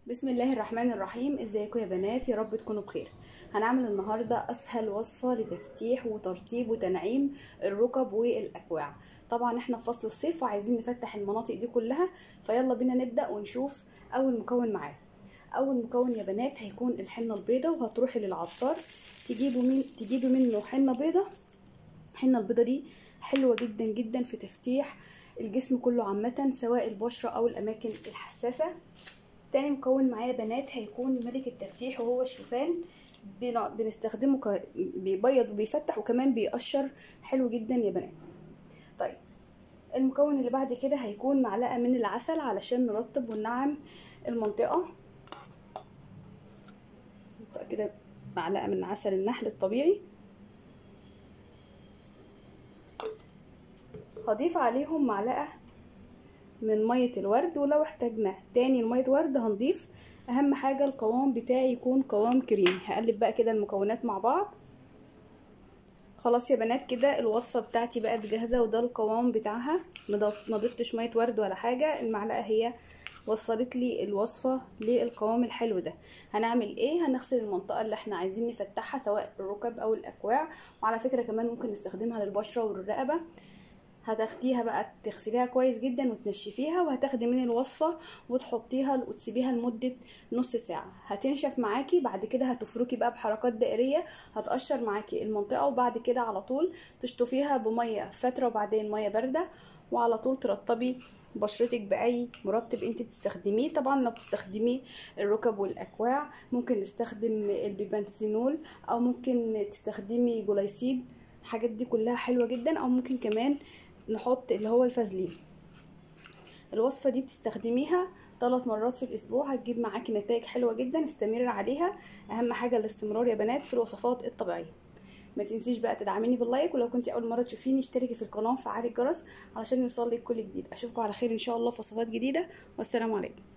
بسم الله الرحمن الرحيم ازيكم يا بنات يا رب تكونوا بخير هنعمل النهارده اسهل وصفه لتفتيح وترطيب وتنعيم الركب والاكواع طبعا احنا في فصل الصيف وعايزين نفتح المناطق دي كلها فيلا بينا نبدا ونشوف اول مكون معانا اول مكون يا بنات هيكون الحنه البيضه وهتروحي للعطار تجيبوا من تجيبوا منه حنه بيضه الحنه البيضه دي حلوه جدا جدا في تفتيح الجسم كله عامه سواء البشره او الاماكن الحساسه تاني مكون معايا بنات هيكون ملك التفتيح وهو الشوفان بنستخدمه ك... بيبيض وبيفتح وكمان بيقشر حلو جدا يا بنات طيب المكون اللي بعد كده هيكون معلقه من العسل علشان نرطب وننعم المنطقه كده معلقه من عسل النحل الطبيعي هضيف عليهم معلقه من مية الورد ولو احتاجنا تاني لمية ورد هنضيف اهم حاجة القوام بتاعي يكون قوام كريمي هقلب بقى كده المكونات مع بعض خلاص يا بنات كده الوصفة بتاعتي بقت جاهزة وده القوام بتاعها ما ضفتش مية ورد ولا حاجة المعلقة هي وصلت لي الوصفة للقوام الحلو ده هنعمل ايه هنغسل المنطقة اللي احنا عايزين نفتحها سواء الركب او الاكواع وعلى فكرة كمان ممكن نستخدمها للبشرة والرقبة هتاخديها بقى تغسليها كويس جدا وتنشفيها وهتاخدي من الوصفة وتحطيها وتسيبيها لمدة نص ساعة هتنشف معاكي بعد كده هتفركي بقى بحركات دائرية هتقشر معاكي المنطقة وبعد كده على طول تشطفيها بمية فترة وبعدين مية باردة وعلى طول ترطبي بشرتك باي مرطب انت بتستخدميه طبعا لو بتستخدمي الركب والاكواع ممكن نستخدم البيبانسينول او ممكن تستخدمي جلايسيد الحاجات دي كلها حلوة جدا او ممكن كمان نحط اللي هو الفازلين الوصفة دي بتستخدميها ثلاث مرات في الاسبوع هتجيب معاكي نتائج حلوة جدا استمر عليها اهم حاجة الاستمرار يا بنات في الوصفات الطبيعية ما تنسيش بقى تدعميني باللايك ولو كنتي اول مره تشوفيني اشتركي في القناه وفعلي الجرس علشان يوصلك كل جديد اشوفكم على خير ان شاء الله في وصفات جديده والسلام عليكم